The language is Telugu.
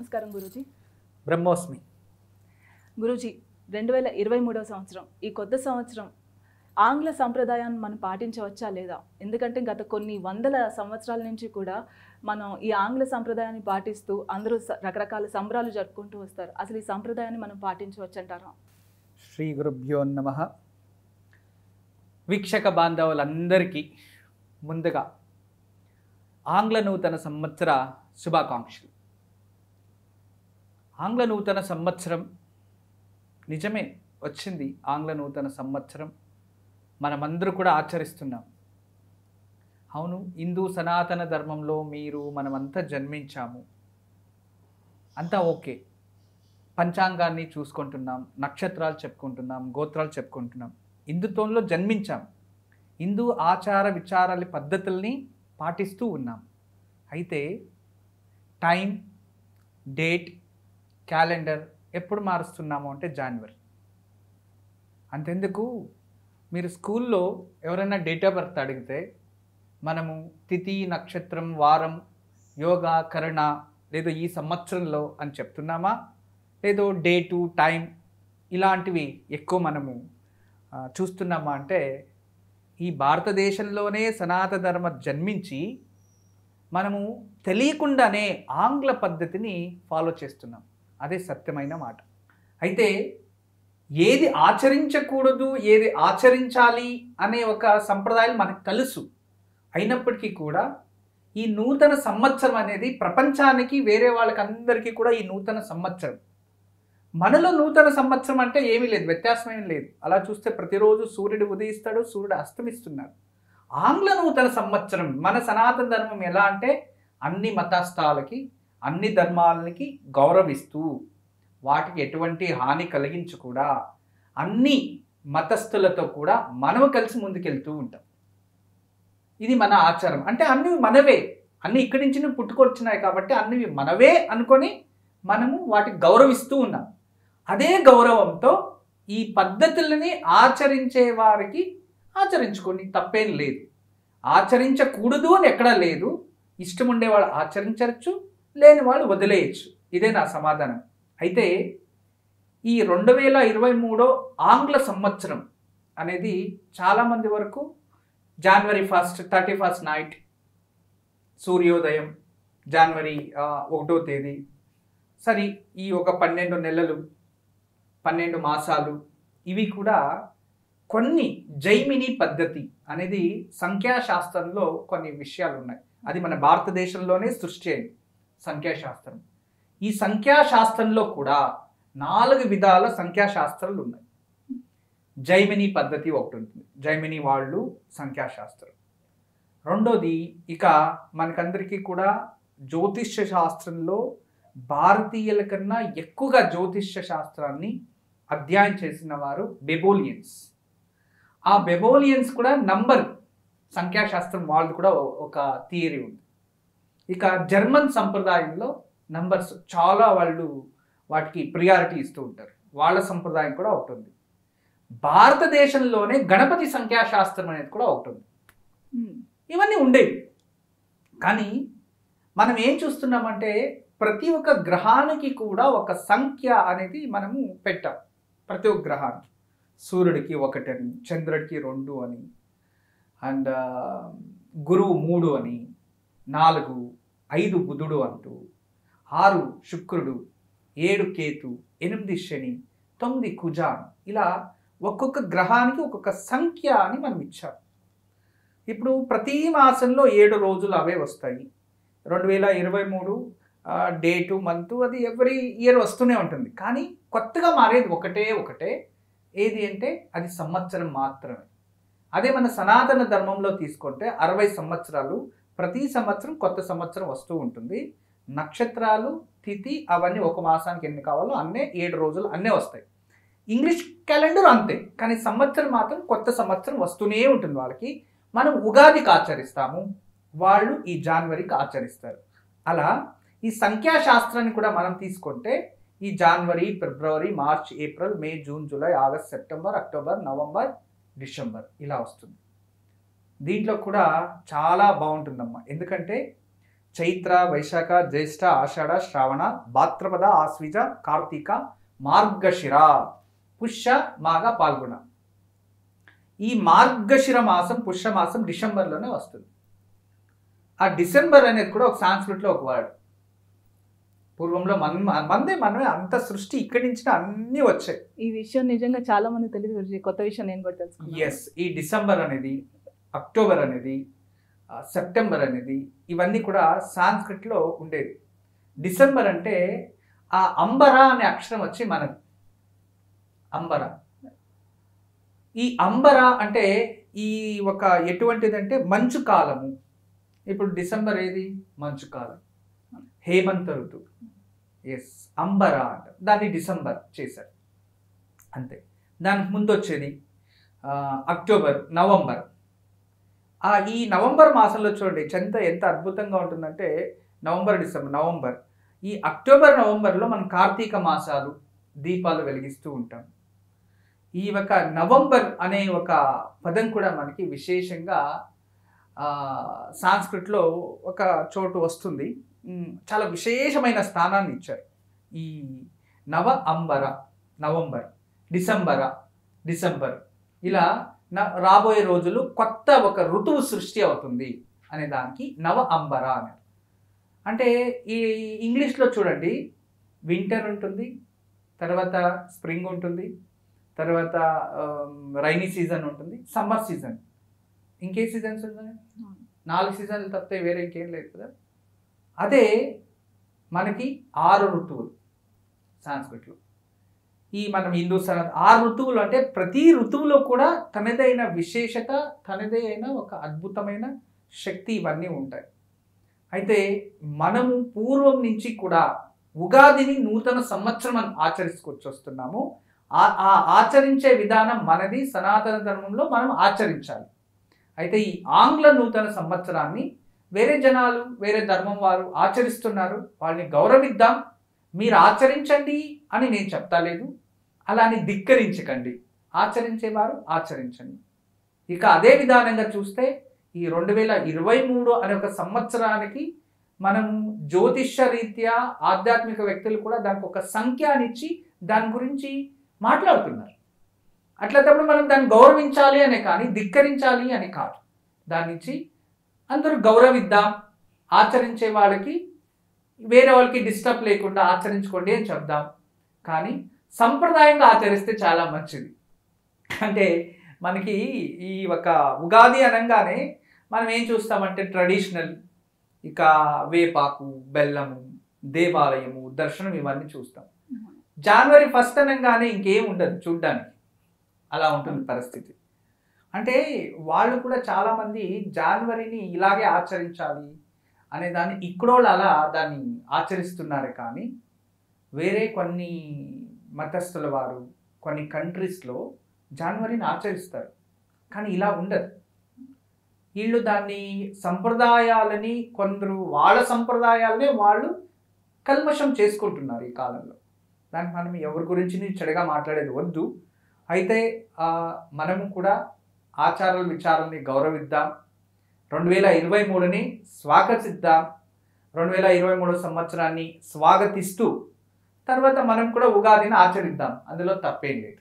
నమస్కారం గురూజీ బ్రహ్మోస్మి గురూజీ రెండు వేల ఇరవై మూడవ సంవత్సరం ఈ కొత్త సంవత్సరం ఆంగ్ల సంప్రదాయాన్ని మనం పాటించవచ్చా లేదా ఎందుకంటే గత కొన్ని వందల సంవత్సరాల నుంచి కూడా మనం ఈ ఆంగ్ల సంప్రదాయాన్ని పాటిస్తూ అందరూ స- రకరకాల సంబరాలు జరుపుకుంటూ వస్తారు అసలు ఈ సంప్రదాయాన్ని మనం పాటించవచ్చు అంటారా శ్రీ గురుభ్యో నమ వీక్షక బాంధవులందరికీ ముందుగా ఆంగ్ల నూతన సంవత్సర శుభాకాంక్షలు ఆంగ్ల నూతన సంవత్సరం నిజమే వచ్చింది ఆంగ్ల నూతన సంవత్సరం మనమందరూ కూడా ఆచరిస్తున్నాం అవును హిందూ సనాతన ధర్మంలో మీరు మనమంతా జన్మించాము అంతా ఓకే పంచాంగాన్ని చూసుకుంటున్నాం నక్షత్రాలు చెప్పుకుంటున్నాం గోత్రాలు చెప్పుకుంటున్నాం హిందుత్వంలో జన్మించాం హిందూ ఆచార విచారాల పద్ధతుల్ని పాటిస్తూ ఉన్నాం అయితే టైం డేట్ క్యాలెండర్ ఎప్పుడు మారుస్తున్నాము అంటే జనవరి అంతెందుకు మీరు స్కూల్లో ఎవరైనా డేట్ ఆఫ్ బర్త్ అడిగితే మనము తిథి నక్షత్రం వారం యోగా కరణ లేదో ఈ సంవత్సరంలో అని చెప్తున్నామా లేదో డేటు టైం ఇలాంటివి ఎక్కువ మనము ఆ, చూస్తున్నామా అంటే ఈ భారతదేశంలోనే సనాతన ధర్మ జన్మించి మనము తెలియకుండానే ఆంగ్ల పద్ధతిని ఫాలో చేస్తున్నాం అదే సత్యమైన మాట అయితే ఏది ఆచరించకూడదు ఏది ఆచరించాలి అనే ఒక సంప్రదాయం మనకు తెలుసు అయినప్పటికీ కూడా ఈ నూతన సంవత్సరం అనేది ప్రపంచానికి వేరే వాళ్ళకి అందరికీ కూడా ఈ నూతన సంవత్సరం మనలో నూతన సంవత్సరం అంటే ఏమీ లేదు వ్యత్యాసం ఏం లేదు అలా చూస్తే ప్రతిరోజు సూర్యుడు ఉదయిస్తాడు సూర్యుడు అస్తమిస్తున్నాడు ఆంగ్ల నూతన సంవత్సరం మన సనాతన ధర్మం ఎలా అంటే అన్ని మతస్థాలకి అన్ని ధర్మాలకి గౌరవిస్తూ వాటికి ఎటువంటి హాని కలిగించకుండా అన్ని మతస్థులతో కూడా మనము కలిసి ముందుకెళ్తూ ఉంటాం ఇది మన ఆచారం అంటే అన్ని మనవే అన్ని ఇక్కడి నుంచి పుట్టుకొచ్చినాయి కాబట్టి అన్ని మనవే అనుకొని మనము వాటికి గౌరవిస్తూ ఉన్నాం అదే గౌరవంతో ఈ పద్ధతులని ఆచరించే వారికి ఆచరించుకోండి తప్పేం లేదు ఆచరించకూడదు అని ఎక్కడా లేదు ఇష్టం ఉండేవాళ్ళు ఆచరించవచ్చు లేని వాళ్ళు వదిలేయచ్చు ఇదే నా సమాధానం అయితే ఈ రెండు వేల ఇరవై మూడో ఆంగ్ల సంవత్సరం అనేది చాలామంది వరకు జనవరి ఫస్ట్ థర్టీ ఫస్ట్ నైట్ సూర్యోదయం జనవరి ఆ, ఒకటో తేదీ సరి ఈ ఒక పన్నెండు నెలలు పన్నెండు మాసాలు ఇవి కూడా కొన్ని జైమిని పద్ధతి అనేది సంఖ్యాశాస్త్రంలో కొన్ని విషయాలు ఉన్నాయి అది మన భారతదేశంలోనే సృష్టి అయింది సంఖ్యాశాస్త్రం ఈ సంఖ్యాశాస్త్రంలో కూడా నాలుగు విధాల సంఖ్యాశాస్త్రాలు ఉన్నాయి జైమిని పద్ధతి ఒకటి ఉంటుంది జైమిని వాళ్ళు సంఖ్యాశాస్త్రం రెండోది ఇక మనకందరికీ కూడా జ్యోతిష్య శాస్త్రంలో భారతీయుల కన్నా ఎక్కువగా జ్యోతిష్య శాస్త్రాన్ని అధ్యయనం చేసిన వారు బెబోలియన్స్ ఆ బెబోలియన్స్ కూడా నంబర్ సంఖ్యాశాస్త్రం వాళ్ళది కూడా ఒక థియరీ ఉంది ఇక జర్మన్ సంప్రదాయంలో నంబర్స్ చాలా వాళ్ళు వాటికి ప్రియారిటీ ఇస్తూ ఉంటారు వాళ్ళ సంప్రదాయం కూడా ఒకటి ఉంది భారతదేశంలోనే గణపతి సంఖ్యాశాస్త్రం అనేది కూడా ఒకటి ఉంది ఉమ్, ఇవన్నీ ఉండేవి కానీ మనం ఏం చూస్తున్నామంటే ప్రతి ఒక్క గ్రహానికి కూడా ఒక సంఖ్య అనేది మనము పెట్టాం ప్రతి ఒక్క గ్రహానికి సూర్యుడికి ఒకటని చంద్రుడికి రెండు అని అండ్ గురువు మూడు అని నాలుగు ఐదు బుధుడు అంటూ ఆరు శుక్రుడు ఏడు కేతు ఎనిమిది శని తొమ్మిది కుజాన్ ఇలా ఒక్కొక్క గ్రహానికి ఒక్కొక్క సంఖ్య అని మనం ఇచ్చాం ఇప్పుడు ప్రతి మాసంలో ఏడు రోజులు అవే వస్తాయి రెండు వేల ఇరవై మూడు డేటు మంత్ అది ఎవ్రీ ఇయర్ వస్తూనే ఉంటుంది కానీ కొత్తగా మారేది ఒకటే ఒకటే ఏది అంటే అది సంవత్సరం మాత్రమే అదే మన సనాతన ధర్మంలో తీసుకుంటే అరవై సంవత్సరాలు ప్రతి సంవత్సరం కొత్త సంవత్సరం వస్తూ ఉంటుంది నక్షత్రాలు తిథి అవన్నీ ఒక మాసానికి ఎన్ని కావాలో అన్నే ఏడు రోజులు అన్నీ వస్తాయి ఇంగ్లీష్ క్యాలెండర్ అంతే కానీ సంవత్సరం మాత్రం కొత్త సంవత్సరం వస్తూనే ఉంటుంది వాళ్ళకి మనం ఉగాదికి ఆచరిస్తాము వాళ్ళు ఈ జనవరికి ఆచరిస్తారు అలా ఈ సంఖ్యాశాస్త్రాన్ని కూడా మనం తీసుకుంటే ఈ జనవరి ఫిబ్రవరి March April May June July August September October November December ఇలా వస్తుంది దీంట్లో కూడా చాలా బాగుంటుందమ్మా ఎందుకంటే చైత్ర వైశాఖ జ్యేష్ఠ ఆషాఢ శ్రావణ భాద్రపద ఆశ్విజ కార్తీక మార్గశిర పుష్య మాఘ పాల్గొన ఈ మార్గశిర మాసం పుష్య మాసం డిసెంబర్లోనే వస్తుంది ఆ డిసెంబర్ అనేది కూడా ఒక సాంస్కృతిలో ఒక వర్డ్ పూర్వంలో మన మందే మనమే అంత సృష్టి ఇక్కడి నుంచి అన్నీ వచ్చాయి ఈ విషయం నిజంగా చాలా మంది తెలియదు గురుజీ కొత్త విషయం నేను కూడా తెలుసుకున్నాను ఎస్ ఈ డిసెంబర్ అనేది అక్టోబర్ అనేది ఆ, సెప్టెంబర్ అనేది ఇవన్నీ కూడా సాంస్క్రిట్లో ఉండేది డిసెంబర్ అంటే ఆ అంబర అనే అక్షరం వచ్చి మనది అంబర ఈ అంబర అంటే ఈ ఒక ఎటువంటిదంటే మంచు కాలము ఇప్పుడు డిసెంబర్ ఏది మంచు కాలం హేమంత ఋతువు ఎస్ అంబర అంట దాన్ని డిసెంబర్ చేశారు అంతే దానికి ముందు వచ్చేది ఆ, అక్టోబర్ నవంబర్ ఆ ఈ నవంబర్ మాసంలో చూడండి చెంత ఎంత అద్భుతంగా ఉంటుందంటే నవంబర్ డిసెంబర్ నవంబర్ ఈ అక్టోబర్ నవంబర్లో మనం కార్తీక మాసాలు దీపాలు వెలిగిస్తూ ఉంటాం ఈ ఒక నవంబర్ అనే ఒక పదం కూడా మనకి విశేషంగా ఆ, సాంస్కృతిలో ఒక చోటు వస్తుంది ఉమ్, చాలా విశేషమైన స్థానాన్ని ఇచ్చారు ఈ నవ అంబర నవంబర్ డిసెంబర డిసెంబర్ ఇలా న రాబోయే రోజులు కొత్త ఒక ఋతువు సృష్టి అవుతుంది అనే దానికి నవ అంబర అని అంటే ఈ ఇంగ్లీష్లో చూడండి వింటర్ ఉంటుంది తర్వాత స్ప్రింగ్ ఉంటుంది తర్వాత రైనీ సీజన్ ఉంటుంది సమ్మర్ సీజన్ ఇంకే సీజన్స్ ఉన్నాయి నాలుగు సీజన్లు తప్పితే వేరే ఇంకేం లేదు కదా అదే మనకి ఆరు ఋతువులు సాంస్కృతిలో ఈ మనం హిందూ సన ఆరు ఋతువులు అంటే ప్రతి ఋతువులో కూడా తనదైన విశేషత తనదే అయిన ఒక అద్భుతమైన శక్తి ఇవన్నీ ఉంటాయి అయితే మనము పూర్వం నుంచి కూడా ఉగాదిని నూతన సంవత్సరం అని ఆచరించుకొచ్చి వస్తున్నాము ఆ ఆ ఆచరించే విధానం మనది సనాతన ధర్మంలో మనం ఆచరించాలి అయితే ఈ ఆంగ్ల నూతన సంవత్సరాన్ని వేరే జనాలు వేరే ధర్మం వారు ఆచరిస్తున్నారు వాళ్ళని గౌరవిద్దాం మీరు ఆచరించండి అని నేను చెప్తా లేదు అలా అని ధిక్కరించకండి ఆచరించేవారు ఆచరించండి ఇక అదే విధానంగా చూస్తే ఈ రెండు వేల ఇరవై మూడు అనే ఒక సంవత్సరానికి మనం జ్యోతిష్య రీత్యా ఆధ్యాత్మిక వ్యక్తులు కూడా దానికి ఒక సంఖ్యానిచ్చి దాని గురించి మాట్లాడుతున్నారు అట్లయినప్పుడు మనం దాన్ని గౌరవించాలి అనే కానీ ధిక్కరించాలి అని కాదు దాని నుంచి అందరూ గౌరవిద్దాం ఆచరించే వాళ్ళకి వేరే వాళ్ళకి డిస్టర్బ్ లేకుండా ఆచరించుకోండి అని చెప్దాం కానీ సంప్రదాయంగా ఆచరిస్తే చాలా మంచిది అంటే మనకి ఈ ఒక ఉగాది అనగానే మనం ఏం చూస్తామంటే ట్రెడిషనల్ ఇక వేపాకు బెల్లము దేవాలయము దర్శనం ఇవన్నీ చూస్తాం జనవరి ఫస్ట్ అనగానే ఇంకేం ఉండదు చూడ్డానికి అలా ఉంటుంది పరిస్థితి అంటే వాళ్ళు కూడా చాలామంది జనవరిని ఇలాగే ఆచరించాలి అనే దాన్ని ఇక్కడోళ్ళు అలా దాన్ని ఆచరిస్తున్నారు కానీ వేరే కొన్ని మతస్థుల వారు కొన్ని కంట్రీస్లో జనవరిని ఆచరిస్తారు కానీ ఇలా ఉండదు వీళ్ళు దాన్ని సంప్రదాయాలని కొందరు వాళ్ళ సంప్రదాయాలనే వాళ్ళు కల్మషం చేసుకుంటున్నారు ఈ కాలంలో దానికి మనం ఎవరి గురించి చెడుగా మాట్లాడేది వద్దు అయితే ఆ, మనము కూడా ఆచారాల విచారాలని గౌరవిద్దాం రెండు వేల ఇరవై మూడుని స్వాగతిద్దాం రెండు వేల ఇరవై మూడు సంవత్సరాన్ని స్వాగతిస్తూ తర్వాత మనం కూడా ఉగాదిని ఆచరిద్దాం అందులో తప్పేం లేదు